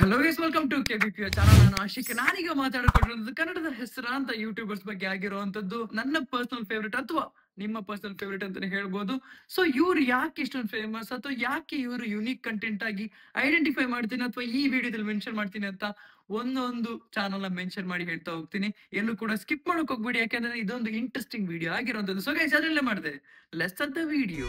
hello yes welcome to KBP channel ನಾನು ಆಶಿಕ್ ನಾನೀಗ ಮಾತಾಡಿಕೊಂಡಿರೋದು ಕನ್ನಡದ ಹೆಸರಾಂತ ಯೂಟ್ಯೂಬರ್ಸ್ ಬಗ್ಗೆ ಆಗಿರುವಂತದ್ದು ನನ್ನ ಪರ್ಸನಲ್ ಫೇವ್ರೇಟ್ ಅಥವಾ ನಿಮ್ಮ ಪರ್ಸನಲ್ ಫೇವ್ರೇಟ್ ಅಂತಾನೆ ಹೇಳ್ಬೋದು ಸೊ ಇವ್ರು ಯಾಕೆ ಇಷ್ಟೊಂದು ಫೇಮಸ್ ಅಥವಾ ಯಾಕೆ ಇವರು ಯುನೀಕ್ ಕಂಟೆಂಟ್ ಆಗಿ ಐಡೆಂಟಿಫೈ ಮಾಡ್ತೀನಿ ಅಥವಾ ಈ ವಿಡಿಯೋದಲ್ಲಿ ಮೆನ್ಷನ್ ಮಾಡ್ತೀನಿ ಅಂತ ಒಂದೊಂದು ಚಾನಲ್ ನ ಮೆನ್ಷನ್ ಮಾಡಿ ಹೇಳ್ತಾ ಹೋಗ್ತೀನಿ ಎಲ್ಲೂ ಕೂಡ ಸ್ಕಿಪ್ ಮಾಡಕ್ ಹೋಗ್ಬೇಡಿ ಯಾಕಂದ್ರೆ ಇದೊಂದು ಇಂಟ್ರೆಸ್ಟಿಂಗ್ ವಿಡಿಯೋ ಆಗಿರುವಂತದ್ದು ಸೊ ಗೈಸ್ ಅದರಲ್ಲೇ ಮಾಡಿದೆ ಲೆಸ್ ಆಫ್ ದ ವಿಡಿಯೋ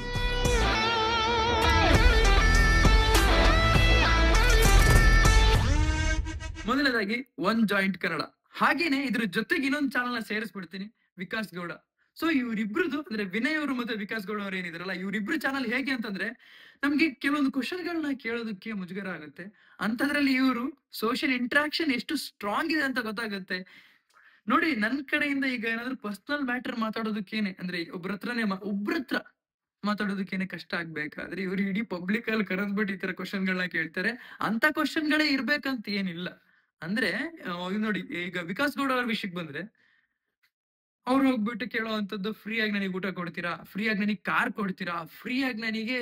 ಮೊದಲನೇದಾಗಿ ಒನ್ ಜಾಯಿಂಟ್ ಕನ್ನಡ ಹಾಗೇನೆ ಇದ್ರ ಜೊತೆಗೆ ಇನ್ನೊಂದು ಚಾನಲ್ ನ ಸೇರಿಸ್ಬಿಡ್ತೀನಿ ವಿಕಾಸ್ ಗೌಡ ಸೊ ಇವ್ರಿಬ್ರದ್ದು ಅಂದ್ರೆ ವಿನಯ್ ಅವರು ಮತ್ತೆ ವಿಕಾಸ್ ಗೌಡ ಅವ್ರು ಏನಿದಾರಲ್ಲ ಇವ್ರಿಬ್ರು ಚಾನಲ್ ಹೇಗೆ ಅಂತಂದ್ರೆ ನಮ್ಗೆ ಕೆಲವೊಂದು ಕ್ವಶನ್ಗಳನ್ನ ಕೇಳೋದಕ್ಕೆ ಮುಜುಗರ ಆಗುತ್ತೆ ಅಂತದ್ರಲ್ಲಿ ಇವರು ಸೋಷಿಯಲ್ ಇಂಟ್ರಾಕ್ಷನ್ ಎಷ್ಟು ಸ್ಟ್ರಾಂಗ್ ಇದೆ ಅಂತ ಗೊತ್ತಾಗುತ್ತೆ ನೋಡಿ ನನ್ ಕಡೆಯಿಂದ ಈಗ ಏನಾದ್ರು ಪರ್ಸನಲ್ ಮ್ಯಾಟರ್ ಮಾತಾಡೋದಕ್ಕೇನೆ ಅಂದ್ರೆ ಒಬ್ರ ಹತ್ರನೇ ಮಾ- ಒಬ್ರ ಹತ್ರ ಮಾತಾಡೋದಕ್ಕೇನೆ ಕಷ್ಟ ಆಗ್ಬೇಕಾದ್ರೆ ಇವ್ರು ಇಡೀ ಪಬ್ಲಿಕ್ ಅಲ್ಲಿ ಕರೆದ್ಬಿಟ್ಟು ಈ ತರ ಕ್ವಶನ್ಗಳನ್ನ ಕೇಳ್ತಾರೆ ಅಂತ ಕ್ವಶನ್ಗಳೇ ಇರ್ಬೇಕಂತ ಏನಿಲ್ಲ ಅಂದ್ರೆ ಆ, ಇವ್ ನೋಡಿ ಈಗ ವಿಕಾಸ್ ಗೌಡ ಅವ್ರ ವಿಷಯಕ್ಕೆ ಬಂದ್ರೆ ಅವ್ರು ಹೋಗ್ಬಿಟ್ಟು ಕೇಳೋವಂಥದ್ದು ಫ್ರೀ ಆಗಿ ನನಗೆ ಊಟ ಕೊಡ್ತೀರಾ ಫ್ರೀ ಆಗಿ ನನಗೆ ಕಾರ್ ಕೊಡ್ತೀರಾ ಫ್ರೀ ಆಗಿ ನನಗೆ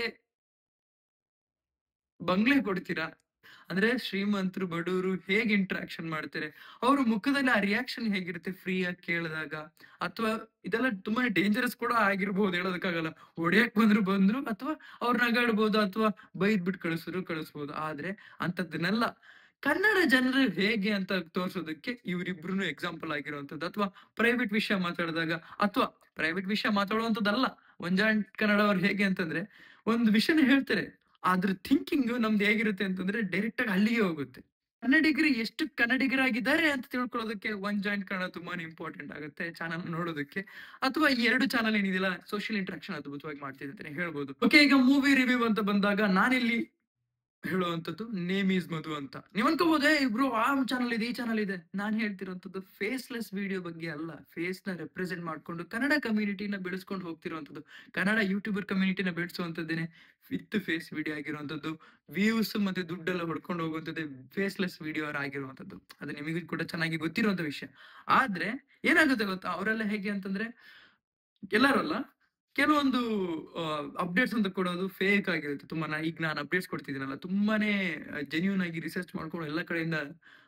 ಬಂಗ್ಲೆ ಕೊಡ್ತೀರಾ ಅಂದ್ರೆ ಶ್ರೀಮಂತರು ಬಡವರು ಹೇಗೆ ಇಂಟ್ರಾಕ್ಷನ್ ಮಾಡ್ತಾರೆ ಅವ್ರ ಮುಖದಲ್ಲಿ ಆ ರಿಯಾಕ್ಷನ್ ಹೇಗಿರುತ್ತೆ ಫ್ರೀ ಆಗಿ ಕೇಳಿದಾಗ ಅಥವಾ ಇದೆಲ್ಲ ತುಂಬಾ ಡೇಂಜರಸ್ ಕೂಡ ಆಗಿರ್ಬೋದು ಹೇಳೋದಕ್ಕಾಗಲ್ಲ ಹೊಡಿಯಕ್ ಬಂದ್ರು ಬಂದ್ರು ಅಥವಾ ಅವ್ರ ನಗಾಡ್ಬೋದು ಅಥವಾ ಬೈದ್ ಬಿಟ್ಟು ಕಳಿಸಿದ್ರು ಕಳಿಸ್ಬೋದು ಆದ್ರೆ ಅಂತದನ್ನೆಲ್ಲ ಕನ್ನಡ ಜನರು ಹೇಗೆ ಅಂತ ತೋರ್ಸೋದಕ್ಕೆ ಇವರಿಬ್ರು ಎಕ್ಸಾಂಪಲ್ ಆಗಿರುವಂತದ್ದು ಅಥವಾ ಪ್ರೈವೇಟ್ ವಿಷಯ ಮಾತಾಡಿದಾಗ ಅಥವಾ ಪ್ರೈವೇಟ್ ವಿಷಯ ಮಾತಾಡುವಂತದ್ದಲ್ಲ ಒಂಜಾಂಟ್ ಕನ್ನಡ ಅವ್ರು ಹೇಗೆ ಅಂತಂದ್ರೆ ಒಂದು ವಿಷಯನ ಹೇಳ್ತಾರೆ ಅದ್ರ ಥಿಂಕಿಂಗ್ ನಮ್ದು ಹೇಗಿರುತ್ತೆ ಅಂತಂದ್ರೆ ಡೈರೆಕ್ಟ್ ಆಗಿ ಅಲ್ಲಿಗೆ ಹೋಗುತ್ತೆ ಕನ್ನಡಿಗರು ಎಷ್ಟು ಕನ್ನಡಿಗರಾಗಿದ್ದಾರೆ ಅಂತ ತಿಳ್ಕೊಳ್ಳೋದಕ್ಕೆ ಒನ್ ಜಾಯಿಂಟ್ ಕನ್ನಡ ತುಂಬಾನೇ ಇಂಪಾರ್ಟೆಂಟ್ ಆಗುತ್ತೆ ಚಾನಲ್ ನೋಡೋದಕ್ಕೆ ಅಥವಾ ಈ ಎರಡು ಚಾನಲ್ ಏನಿದೆಯಲ್ಲ ಸೋಷಿಯಲ್ ಇಂಟ್ರಾಕ್ಷನ್ ಅದ್ಭುತವಾಗಿ ಮಾಡ್ತಿದೆ ಅಂತಾನೆ ಹೇಳ್ಬೋದು ಓಕೆ ಈಗ ಮೂವಿ ರಿವ್ಯೂ ಅಂತ ಬಂದಾಗ ನಾನಿಲ್ಲಿ ಹೇಳುವಂತದ್ದು ನೇಮ್ ಈಸ್ ಮಧು ಅಂತ ನೀವ್ ಅನ್ಕೋಬಹುದೇ ಇಬ್ರು ಆ ಚಾನಲ್ ಇದೆ ಈ ಚಾನಲ್ ಇದೆ ನಾನ್ ಹೇಳ್ತಿರೋಂಥದ್ದು ಫೇಸ್ಲೆಸ್ ವಿಡಿಯೋ ಬಗ್ಗೆ ಅಲ್ಲ ಫೇಸ್ ನ ರೆಪ್ರೆಸೆಂಟ್ ಮಾಡ್ಕೊಂಡು ಕನ್ನಡ ಕಮ್ಯುನಿಟಿನ ಬೆಳೆಸ್ಕೊಂಡು ಹೋಗ್ತಿರುವಂತದ್ದು ಕನ್ನಡ ಯೂಟ್ಯೂಬರ್ ಕಮ್ಯುನಿಟಿನ ಬೆಳೆಸುವಂತದ್ದೇನೆ ವಿತ್ ಫೇಸ್ ವಿಡಿಯೋ ಆಗಿರುವಂತದ್ದು ವ್ಯೂಸ್ ಮತ್ತೆ ದುಡ್ಡೆಲ್ಲ ಹೊಡ್ಕೊಂಡು ಹೋಗುವಂಥದ್ದೇ ಫೇಸ್ಲೆಸ್ ವಿಡಿಯೋ ಆಗಿರುವಂತದ್ದು ಅದು ನಿಮಗೂ ಕೂಡ ಚೆನ್ನಾಗಿ ಗೊತ್ತಿರುವಂತ ವಿಷಯ ಆದ್ರೆ ಏನಾಗುತ್ತೆ ಗೊತ್ತಾ ಅವರೆಲ್ಲ ಹೇಗೆ ಅಂತಂದ್ರೆ ಎಲ್ಲರೂ ಅಲ್ಲ ಕೆಲವೊಂದು ಅಪ್ಡೇಟ್ಸ್ ಅಂತ ಕೊಡೋದು ಫೇಕ್ ಆಗಿರುತ್ತೆ ತುಂಬಾ ನಾ- ಈಗ ನಾನು ಅಪ್ಡೇಟ್ಸ್ ಕೊಡ್ತಿದ್ದೀನಲ್ಲ ತುಂಬಾನೇ ಜೆನ್ಯೂನ್ ಆಗಿ ರಿಸರ್ಚ್ ಮಾಡ್ಕೊಂಡು ಎಲ್ಲ ಕಡೆಯಿಂದ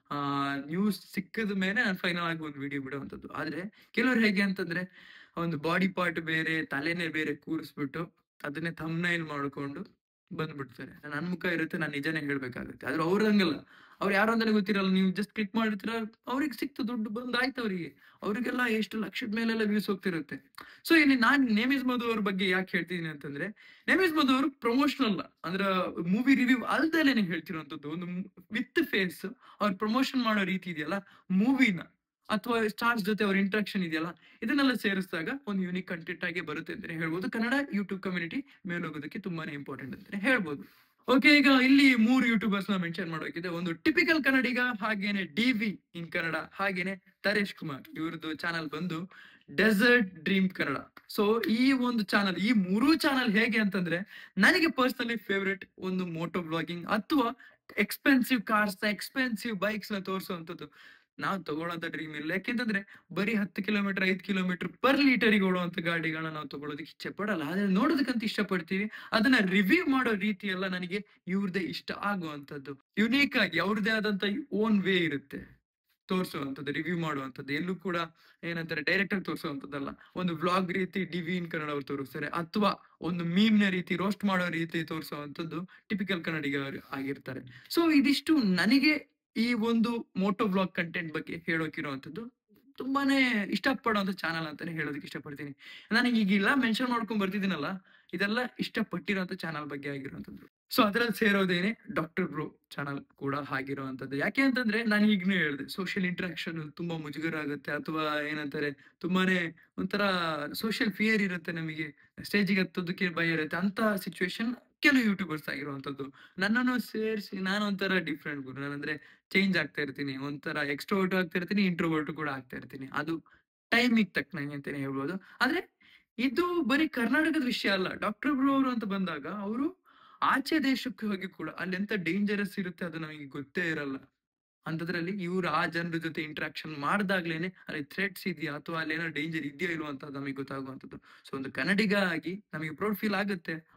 ನ್ಯೂಸ್ ಸಿಕ್ಕದ ಮೇಲೆ ನಾನು ಫೈನಲ್ ಆಗಿ ಒಂದು ವಿಡಿಯೋ ಬಿಡುವಂಥದ್ದು ಆದ್ರೆ ಕೆಲವರು ಹೇಗೆ ಅಂತಂದ್ರೆ ಒಂದು ಬಾಡಿ ಪಾರ್ಟ್ ಬೇರೆ ತಲೆನೇ ಬೇರೆ ಕೂರಿಸ್ಬಿಟ್ಟು ಅದನ್ನೇ ಥಂಬ್ನೈಲ್ ಮಾಡ್ಕೊಂಡು ಬಂದ್ಬಿಡ್ತಾರೆ ನನ್ನ ಮುಖ ಇರುತ್ತೆ ನಾನು ನಿಜನೇ ಹೇಳ್ಬೇಕಾಗುತ್ತೆ ಆದ್ರೆ ಅವ್ರ ಹಂಗಲ್ಲ ಅವ್ರು ಯಾರು ಅಂತಾನೆ ಗೊತ್ತಿರಲ್ಲ ನೀವು ಜಸ್ಟ್ ಕ್ಲಿಕ್ ಮಾಡಿರ್ತೀರ ಅವ್ರಿಗೆ ಸಿಕ್ತು ದುಡ್ಡು ಬಂದಾಯ್ತು ಅವರಿಗೆ ಅವರಿಗೆಲ್ಲ ಎಷ್ಟು ಲಕ್ಷದ ಮೇಲೆಲ್ಲ ವ್ಯೂಸ್ ಹೋಗ್ತಿರುತ್ತೆ ಸೊ ಇಲ್ಲಿ ನಾನ್ ನೇಮಿಸ್ ಮಧು ಅವ್ರ ಬಗ್ಗೆ ಯಾಕೆ ಹೇಳ್ತಿದ್ದೀನಿ ಅಂತಂದ್ರೆ ನೇಮಿಸ್ ಮಧು ಅವರು ಪ್ರಮೋಷನಲ್ ಅಂದ್ರ ಮೂವಿ ರಿವ್ಯೂ ಅಲ್ದಲೇನೆ ಹೇಳ್ತಿರುವಂತದ್ದು ಒಂದು ವಿತ್ ಫೇಸ್ ಅವ್ರ ಪ್ರಮೋಷನ್ ಮಾಡೋ ರೀತಿ ಇದೆಯಲ್ಲ ಮೂವಿನ ಅಥವಾ ಸ್ಟಾರ್ಸ್ ಜೊತೆ ಅವ್ರ ಇಂಟ್ರಾಕ್ಷನ್ ಇದೆಯಲ್ಲ ಇದನ್ನೆಲ್ಲ ಸೇರಿಸಿದಾಗ ಒಂದು ಯೂನಿಕ್ ಕಂಟೆಂಟ್ ಆಗಿ ಬರುತ್ತೆ ಅಂತಾನೆ ಹೇಳ್ಬೋದು ಕನ್ನಡ ಯೂಟ್ಯೂಬ್ ಕಮ್ಯುನಿಟಿ ಮೇಲೋಗೋದಕ್ಕೆ ತುಂಬಾನೇ ಇಂಪಾರ್ಟೆಂಟ್ ಅಂತಾನೆ ಹೇಳ್ಬೋದು ಓಕೆ ಈಗ ಇಲ್ಲಿ ಮೂರು ಯೂಟ್ಯೂಬರ್ಸ್ ನ ಮೆನ್ಷನ್ ಮಾಡೋಕಿದೆ ಒಂದು ಟಿಪಿಕಲ್ ಕನ್ನಡಿಗ ಹಾಗೇನೆ ಡಿ ವಿ ಇನ್ ಕನ್ನಡ ಹಾಗೇನೆ ತರೇಶ್ ಕುಮಾರ್ ಇವ್ರದ್ದು ಚಾನಲ್ ಬಂದು ಡೆಸರ್ಟ್ ಡ್ರೀಮ್ ಕನ್ನಡ ಸೊ ಈ ಒಂದು ಚಾನಲ್ ಈ ಮೂರೂ ಚಾನಲ್ ಹೇಗೆ ಅಂತಂದ್ರೆ ನನಗೆ ಪರ್ಸನಲಿ ಫೇವ್ರೆಟ್ ಒಂದು ಮೋಟೋ ಬ್ಲಾಗಿಂಗ್ ಅಥವಾ ಎಕ್ಸ್ಪೆನ್ಸಿವ್ ಕಾರ್ಸ್ ಎಕ್ಸ್ಪೆನ್ಸಿವ್ ಬೈಕ್ಸ್ ನ ತೋರಿಸುವಂತದ್ದು ನಾವು ತಗೊಳ್ಳೋಂತ ಡ್ರೀಮ್ ಇಲ್ಲ ಯಾಕೆಂತಂದ್ರೆ ಬರೀ ಹತ್ತು ಕಿಲೋಮೀಟರ್ ಐದು ಕಿಲೋಮೀಟರ್ ಪರ್ ಲೀಟರಿಗೆ ಓಡುವಂತ ಗಾಡಿಗಳನ್ನ ನಾವು ತಗೊಳ್ಳೋದಕ್ಕೆ ಇಚ್ಛೆ ಪಡಲ್ಲ ಆದ್ರೆ ನೋಡೋದಕ್ಕಂತ ಇಷ್ಟಪಡ್ತೀವಿ ಅದನ್ನ ರಿವ್ಯೂ ಮಾಡೋ ರೀತಿ ಎಲ್ಲ ನನಗೆ ಇವ್ರದೇ ಇಷ್ಟ ಆಗುವಂತದ್ದು ಯುನೀಕ್ ಆಗಿ ಅವ್ರದೇ ಆದಂತ ಓನ್ ವೇ ಇರುತ್ತೆ ತೋರಿಸುವಂಥದ್ದು ರಿವ್ಯೂ ಮಾಡುವಂಥದ್ದು ಎಲ್ಲೂ ಕೂಡ ಏನಂತಾರೆ ಡೈರೆಕ್ಟ್ ಆಗಿ ತೋರಿಸುವಂಥದ್ದಲ್ಲ ಒಂದು ವ್ಲಾಗ್ ರೀತಿ ಡಿವಿನ್ ಕನ್ನಡ ಅವ್ರು ತೋರಿಸ್ತಾರೆ ಅಥವಾ ಒಂದು ಮೀಮ್ ನ ರೀತಿ ರೋಸ್ಟ್ ಮಾಡೋ ರೀತಿ ತೋರಿಸುವಂಥದ್ದು ಟಿಪಿಕಲ್ ಕನ್ನಡಿಗ ಆಗಿರ್ತಾರೆ ಸೊ ಇದಿಷ್ಟು ನನಗೆ ಈ ಒಂದು ಮೋಟೋ ವ್ಲಾಗ್ ಕಂಟೆಂಟ್ ಬಗ್ಗೆ ಹೇಳೋಕಿರುವಂಥದ್ದು ತುಂಬಾನೇ ಇಷ್ಟಪಡುವಂತ ಚಾನಲ್ ಅಂತಾನೆ ಹೇಳೋದಕ್ಕೆ ಇಷ್ಟಪಡ್ತೀನಿ ನನಗೆ ಈಗೆಲ್ಲ ಮೆನ್ಷನ್ ಮಾಡ್ಕೊಂಡ್ ಬರ್ತಿದ್ದೀನಲ್ಲ ಇದೆಲ್ಲ ಇಷ್ಟಪಟ್ಟಿರುವಂತ ಚಾನಲ್ ಬಗ್ಗೆ ಆಗಿರುವಂತದ್ದು ಸೊ ಅದ್ರಲ್ಲಿ ಸೇರೋದೇನೆ ಡಾಕ್ಟರ್ ಬ್ರೋ ಚಾನಲ್ ಕೂಡ ಆಗಿರುವಂತದ್ದು ಯಾಕೆ ಅಂತಂದ್ರೆ ನಾನು ಈಗಲೂ ಹೇಳಿದೆ ಸೋಷಿಯಲ್ ಇಂಟ್ರಾಕ್ಷನ್ ತುಂಬಾ ಮುಜುಗರ ಆಗುತ್ತೆ ಅಥವಾ ಏನಂತಾರೆ ತುಂಬಾನೇ ಒಂಥರ ಸೋಷಿಯಲ್ ಫಿಯರ್ ಇರುತ್ತೆ ನಮಗೆ ಸ್ಟೇಜಿಗೆ ಹತ್ತೋದಕ್ಕೆ ಭಯ ಇರುತ್ತೆ ಅಂತ ಸಿಚುವೇಶನ್ ಕೆಲವು ಯೂಟ್ಯೂಬರ್ಸ್ ಆಗಿರುವಂತದ್ದು ನನ್ನನ್ನು ಸೇರಿಸಿ ನಾನು ಒಂಥರ ಡಿಫ್ರೆಂಟ್ ಗುರು ನಾನಂದ್ರೆ ಚೇಂಜ್ ಆಗ್ತಾ ಇರ್ತೀನಿ ಒಂಥರ ಎಕ್ಸ್ಟ್ರೋವರ್ಟ್ ಆಗ್ತಾ ಇರ್ತೀನಿ ಇಂಟ್ರೋವರ್ಟ್ ಕೂಡ ಆಗ್ತಾ ಇರ್ತೀನಿ ಅದು ಟೈಮಿಗೆ ತಕ್ಕನಂಗೆ ಅಂತಾನೆ ಹೇಳ್ಬೋದು ಆದ್ರೆ ಇದು ಬರೀ ಕರ್ನಾಟಕದ ವಿಷಯ ಅಲ್ಲ ಡಾಕ್ಟರ್ ಬ್ರೋ ಅವರು ಅಂತ ಬಂದಾಗ ಅವರು ಆಚೆ ದೇಶಕ್ಕೆ ಹೋಗಿ ಕೂಡ ಅಲ್ಲಿ ಎಂತ ಡೇಂಜರಸ್ ಇರುತ್ತೆ ಅದು ನಮಗೆ ಗೊತ್ತೇ ಇರಲ್ಲ ಅಂತದ್ರಲ್ಲಿ ಇವ್ರು ಆ ಜನರ ಜೊತೆ ಇಂಟ್ರಾಕ್ಷನ್ ಮಾಡ್ದಾಗ್ಲೇನೆ ಅಲ್ಲಿ ಥ್ರೆಟ್ಸ್ ಇದೆಯಾ ಅಥವಾ ಅಲ್ಲಿ ಏನೋ ಡೇಂಜರ್ ಇದೆಯೋ ಇಲ್ವೋ ಅಂತ ನಮಗೆ ಗೊತ್ತಾಗುವಂಥದ್ದು ಸೊ ಒಂದು ಕನ್ನಡಿಗ ಆಗಿ ನಮಗೆ ಪ್ರೌಡ್ ಫೀಲ್ ಆಗುತ್ತೆ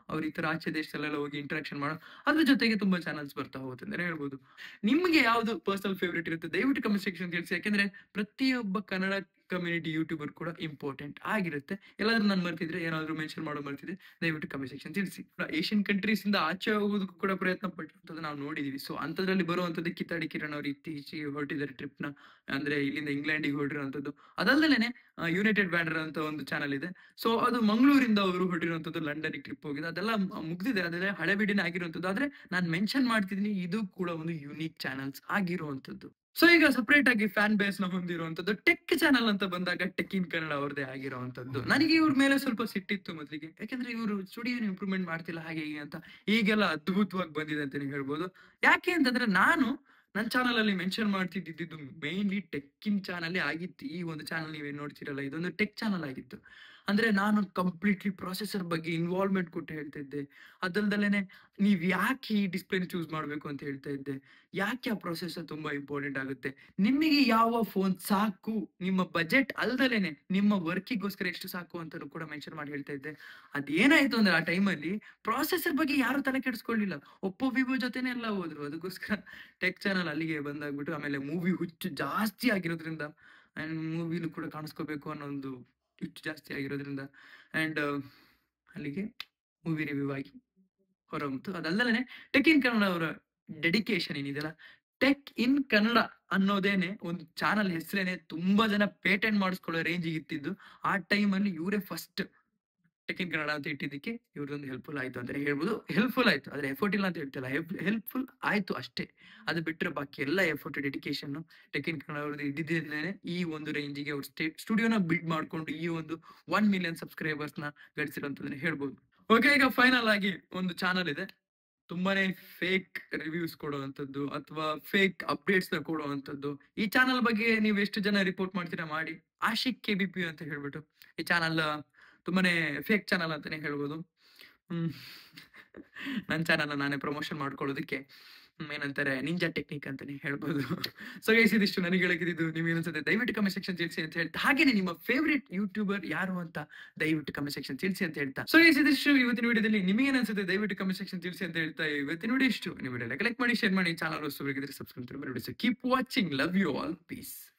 ಅವ್ರು ಈ ತರ ಆಚೆ ದೇಶದಲ್ಲೆಲ್ಲ ಹೋಗಿ ಇಂಟ್ರಾಕ್ಷನ್ ಮಾಡೋ ಅದ್ರ ಜೊತೆಗೆ ತುಂಬಾ ಚಾನಲ್ಸ್ ಬರ್ತಾ ಹೋಗುತ್ತೆ ಅಂತಾನೆ ಹೇಳ್ಬೋದು ನಿಮ್ಗೆ ಯಾವ್ದು ಪರ್ಸನಲ್ ಫೇವ್ರೇಟ್ ಇರುತ್ತೆ ದಯವಿಟ್ಟು ಕಮೆಂಟ್ ಸೆಕ್ಷನ್ ತಿಳಿಸಿ ಯಾಕಂದ್ರೆ ಪ್ರತಿಯೊಬ್ಬ ಕನ್ನಡ ಕಮ್ಯುನಿಟಿ ಯೂಟ್ಯೂಬರ್ ಕೂಡ ಇಂಪಾರ್ಟೆಂಟ್ ಆಗಿರುತ್ತೆ ಎಲ್ಲಾದ್ರೂ ನಾನು ಮರ್ತಿದ್ರೆ ಏನಾದ್ರು ಮೆನ್ಷನ್ ಮಾಡೋ ಮರ್ತಿದ್ರೆ ದಯವಿಟ್ಟು ಕಮೆಂಟ್ ಸೆಕ್ಷನ್ ತಿಳಿಸಿ ಏಷ್ಯನ್ ಕಂಟ್ರೀಸ್ ಇಂದ ಆಚೆ ಹೋಗೋದಕ್ಕೂ ಕೂಡ ಪ್ರಯತ್ನ ಪಟ್ಟಿರುವಂತದ್ದು ನಾವು ನೋಡಿದೀವಿ ಸೊ ಅಂತದ್ರಲ್ಲಿ ಬರುವಂತದ್ದು ಕಿತ್ತಾಡಿ ಕಿರಣ್ ಅವರು ಇತ್ತೀಚೆಗೆ ಹೊರಟಿದ್ದಾರೆ ಟ್ರಿಪ್ ನ ಅಂದ್ರೆ ಇಲ್ಲಿಂದ ಇಂಗ್ಲೆಂಡಿಗೆ ಹೊರಟಿರುವಂತದ್ದು ಅದಲ್ಲದೆ ಯುನೈಟೆಡ್ ಬ್ಯಾಂಡರ್ ಅಂತ ಒಂದು ಚಾನಲ್ ಇದೆ ಸೊ ಅದು ಮಂಗಳೂರಿಂದ ಅವರು ಹೊರಟಿರುವಂತದ್ದು ಲಂಡನ್ ಟ್ರಿಪ್ ಹೋಗಿದೆ ಅದೆಲ್ಲ ಮ- ಮುಗ್ದಿದೆ ಅದೆಲ್ಲ ಹಳೆಬಿಡಿನ ಆಗಿರುವಂತದ್ದು ಆದ್ರೆ ನಾನು ಮೆನ್ಷನ್ ಮಾಡ್ತಿದ್ದೀನಿ ಇದು ಕೂಡ ಒಂದು ಯುನೀಕ್ ಚಾನಲ್ಸ್ ಆಗಿರುವಂತದ್ದು ಸೊ ಈಗ ಸಪರೇಟ್ ಆಗಿ ಫ್ಯಾನ್ ಬೇಸ್ ನ ಹೊಂದಿರುವಂತದ್ದು ಟೆಕ್ ಚಾನಲ್ ಅಂತ ಬಂದಾಗ ಟೆಕ್ ಇನ್ ಕನ್ನಡ ಅವ್ರದೇ ಆಗಿರುವಂತದ್ದು ನನಗೆ ಇವ್ರ ಮೇಲೆ ಸ್ವಲ್ಪ ಸಿಟ್ಟಿತ್ತು ಮೊದಲಿಗೆ ಯಾಕಂದ್ರೆ ಇವರು ಸ್ಟುಡಿಯೋ ಇಂಪ್ರೂವ್ಮೆಂಟ್ ಮಾಡ್ತಿಲ್ಲ ಹಾಗೆ ಹೀಗೆ ಅಂತ ಈಗೆಲ್ಲ ಅದ್ಭುತವಾಗಿ ಬಂದಿದೆ ಅಂತಾನೆ ಹೇಳ್ಬೋದು ಯಾಕೆ ಅಂತಂದ್ರೆ ನಾನು ನನ್ನ ಚಾನಲ್ ಅಲ್ಲಿ ಮೆನ್ಷನ್ ಮಾಡ್ತಿದ್ದಿದ್ದು ಮೇನ್ಲಿ ಟೆಕ್ಕಿನ್ ಚಾನಲ್ ಆಗಿತ್ತು ಈ ಒಂದು ಚಾನಲ್ ನೀವೇ ನೋಡ್ತಿರಲ್ಲ ಇದೊಂದು ಟೆಕ್ ಚಾನಲ್ ಆಗಿತ್ತು ಅಂದ್ರೆ ನಾನು ಕಂಪ್ಲೀಟ್ಲಿ ಪ್ರೊಸೆಸರ್ ಬಗ್ಗೆ ಇನ್ವಾಲ್ವ್ಮೆಂಟ್ ಕೊಟ್ಟು ಹೇಳ್ತಾ ಇದ್ದೆ ಅದಲ್ದಲೇನೆ ನೀವ್ ಯಾಕೆ ಈ ಡಿಸ್ಪ್ಲೇ ಚೂಸ್ ಮಾಡ್ಬೇಕು ಅಂತ ಹೇಳ್ತಾ ಇದ್ದೆ ಯಾಕೆ ಆ ಪ್ರೊಸೆಸರ್ ತುಂಬಾ ಇಂಪಾರ್ಟೆಂಟ್ ಆಗುತ್ತೆ ನಿಮಗೆ ಯಾವ ಫೋನ್ ಸಾಕು ನಿಮ್ಮ ಬಜೆಟ್ ಅಲ್ದಲೇನೆ ನಿಮ್ಮ ವರ್ಕಿಗೋಸ್ಕರ ಎಷ್ಟು ಸಾಕು ಅಂತ ಕೂಡ ಮೆನ್ಷನ್ ಮಾಡಿ ಹೇಳ್ತಾ ಇದ್ದೆ ಅದೇನಾಯ್ತು ಅಂದ್ರೆ ಆ ಟೈಮಲ್ಲಿ ಪ್ರಾಸೆಸರ್ ಬಗ್ಗೆ ಯಾರು ತಲೆ ಕೆಡಿಸ್ಕೊಳ್ಳಿಲ್ಲ ಒಪ್ಪೋ ವಿವೋ ಜೊತೆನೆ ಎಲ್ಲ ಹೋದ್ರು ಅದಕ್ಕೋಸ್ಕರ ಟೆಕ್ ಚಾನಲ್ ಅಲ್ಲಿಗೆ ಬಂದಾಗ್ಬಿಟ್ಟು ಆಮೇಲೆ ಮೂವಿ ಹುಚ್ಚು ಜಾಸ್ತಿ ಆಗಿರೋದ್ರಿಂದ ಅಂಡ್ ಮೂವಿಲು ಕೂಡ ಕಾಣಿಸ್ಕೋಬೇಕು ಅನ್ನೋ ಒಂದು ಹುಚ್ಚು ಜಾಸ್ತಿ ಆಗಿರೋದ್ರಿಂದ ಅಂಡ್ ಅಲ್ಲಿಗೆ ಮೂವಿ ರಿವ್ಯೂ ಆಗಿ ಹೊರಬಂತು ಅದಲ್ಲದೆ ಟೆಕ್ ಇನ್ ಕನ್ನಡ ಅವರ ಡೆಡಿಕೇಶನ್ ಏನಿದೆಯಲ್ಲ ಟೆಕ್ ಇನ್ ಕನ್ನಡ ಅನ್ನೋದೇನೆ ಒಂದು ಚಾನಲ್ ಹೆಸರೇನೆ ತುಂಬಾ ಜನ ಪೇಟೆಂಟ್ ಮಾಡಿಸ್ಕೊಳ್ಳೋ ರೇಂಜಿಗೆ ಇತ್ತಿದ್ದು ಆ ಟೈಮಲ್ಲಿ ಇವರೇ ಫಸ್ಟ್ ಟೆಕ್ ಇನ್ ಕನ್ನಡ ಅಂತ ಇಟ್ಟಿದ್ದಕ್ಕೆ ಇವ್ರದೊಂದು ಹೆಲ್ಪ್ಫುಲ್ ಆಯ್ತು ಅಂತ ಹೇಳ್ಬೋದು ಹೆಲ್ಪ್ಫುಲ್ ಆಯ್ತು ಆದ್ರೆ ಎಫರ್ಟ್ ಇಲ್ಲ ಅಂತ ಹೇಳ್ತಿಲ್ಲ ಹೆಲ್ಪ್ಫುಲ್ ಆಯ್ತು ಅಷ್ಟೇ ಅದು ಬಿಟ್ಟರೆ ಬಾಕಿ ಎಲ್ಲ effort dedication tech in Kannada ಅವ್ರದ್ದು ಇದ್ದಿದ್ದೇನೆ ಈ ಒಂದು ರೇಂಜಿಗೆ ಅವ್ರು ಸ್ಟೇ ಸ್ಟುಡಿಯೋನ ಬಿಲ್ಡ್ ಮಾಡ್ಕೊಂಡು ಈ ಒಂದು ಒನ್ ಮಿಲಿಯನ್ ಸಬ್ಸ್ಕ್ರೈಬರ್ಸ್ ನ ಗಳಿಸಿರೋಂಥದ್ದನ್ನ ಹೇಳ್ಬೋದು ಓಕೆ ಈಗ ಫೈನಲ್ ಆಗಿ ಒಂದು ಚಾನಲ್ ಇದೆ ತುಂಬಾನೇ ಫೇಕ್ ರಿವ್ಯೂಸ್ ಕೊಡುವಂಥದ್ದು ಅಥವಾ ಫೇಕ್ ಅಪ್ಡೇಟ್ಸ್ ನ ಕೊಡುವಂಥದ್ದು ಈ ಚಾನಲ್ ಬಗ್ಗೆ ನೀವು ಎಷ್ಟು ಜನ ರಿಪೋರ್ಟ್ ಮಾಡ್ತೀರಾ ಮಾಡಿ ಆಶಿಕ್ ಕೆ ಬಿ ಪಿ ಅಂತ ಹೇಳ್ಬಿಟ್ಟು ಈ ಚಾನಲ್ ತುಂಬಾನೇ ಫೇಕ್ ಚಾನಲ್ ಅಂತಾನೆ ಹೇಳ್ಬೋದು ಹ್ಮ್ ನನ್ನ ಚಾನಲ್ ನಾನೇ ಪ್ರಮೋಷನ್ ಮಾಡ್ಕೊಳ್ಳೋದಕ್ಕೆ ಹ್ಮ್, ಏನಂತಾರೆ ನಿಂಜಾ ಟೆಕ್ನಿಕ್ ಅಂತಾನೆ ಹೇಳ್ಬೋದು ಸೊ ಗೈಸ್ ಇದಿಷ್ಟು ನನಗೆ ಹೇಳಕ್ಕಿದ್ದು ನೀವು ಏನನ್ಸುತ್ತೆ ದಯವಿಟ್ಟು ಕಮೆಂಟ್ ಸೆಕ್ಷನ್ ತಿಳಿಸಿ ಅಂತ ಹೇಳ್ತಾ ಹಾಗೇನೆ ನಿಮ್ಮ ಫೇವರಿಟ್ ಯೂಟ್ಯೂಬರ್ ಯಾರು ಅಂತ ದಯವಿಟ್ಟು ಕಮೆಂಟ್ ಸೆಕ್ಷನ್ ತಿಳಿಸಿ ಅಂತ ಹೇಳ್ತಾ ಸೊ ಗೈಸ್ ಇದಿಷ್ಟು ಇವತ್ತಿನ ವಿಡಿಯೋದಲ್ಲಿ ನಿಮಗೆ ಏನನ್ಸುತ್ತೆ ದಯವಿಟ್ಟು ಕಮೆಂಟ್ ಸೆಕ್ಷನ್ ತಿಳಿಸಿ ಅಂತ ಹೇಳ್ತಾ ಇವತ್ತಿನ ವಿಡಿಯೋ ಇಷ್ಟು ನೀವು ವಿಡಿಯೋ ಲೈಕ್ ಮಾಡಿ ಶೇರ್ ಮಾಡಿ ಚಾನಲ್ ಹೊಸಬರಿಗಿದ್ರೆ ಸಬ್ಸ್ಕ್ರೈಬ್ ಮಾಡಿ keep watching love you all piece